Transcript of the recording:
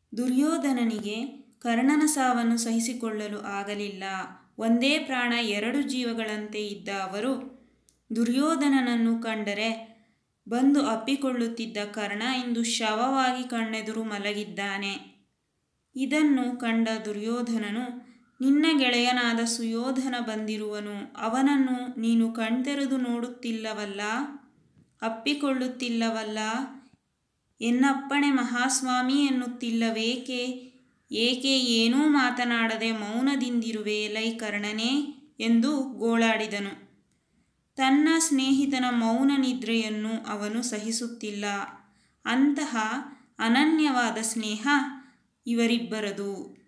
ದುರ್ಯೋಧನನಿಗೆ ಕರ್ಣನ ಸಾವನ್ನು ಸಹಿಸಿಕೊಳ್ಳಲು ಆಗಲಿಲ್ಲ ಒಂದೇ ಪ್ರಾಣ ಎರಡು ಜೀವಗಳಂತೆ ಇದ್ದ ಅವರು ದುರ್ಯೋಧನನನ್ನು ಕಂಡರೆ ಬಂದು ಅಪ್ಪಿಕೊಳ್ಳುತ್ತಿದ್ದ ಕರ್ಣ ಇಂದು ಶವವಾಗಿ ಕಣ್ಣೆದುರು ಮಲಗಿದ್ದಾನೆ ಇದನ್ನು ಕಂಡ ದುರ್ಯೋಧನನು ನಿನ್ನ ಗೆಳೆಯನಾದ ಸುಯೋಧನ ಬಂದಿರುವನು ಅವನನ್ನು ನೀನು ಕಣ್ತೆರೆದು ನೋಡುತ್ತಿಲ್ಲವಲ್ಲ ಅಪ್ಪಿಕೊಳ್ಳುತ್ತಿಲ್ಲವಲ್ಲ ಎನ್ನಪ್ಪಣೆ ಮಹಾಸ್ವಾಮಿ ಎನ್ನುತ್ತಿಲ್ಲವೇಕೆ ಏಕೆ ಏನೂ ಮಾತನಾಡದೆ ಮೌನದಿಂದಿರುವೆ ಲೈ ಕರ್ಣನೇ ಎಂದು ಗೋಳಾಡಿದನು ತನ್ನ ಸ್ನೇಹಿತನ ಮೌನ ನಿದ್ರೆಯನ್ನು ಅವನು ಸಹಿಸುತ್ತಿಲ್ಲ ಅಂತಹ ಅನನ್ಯವಾದ ಸ್ನೇಹ ಇವರಿಬ್ಬರದು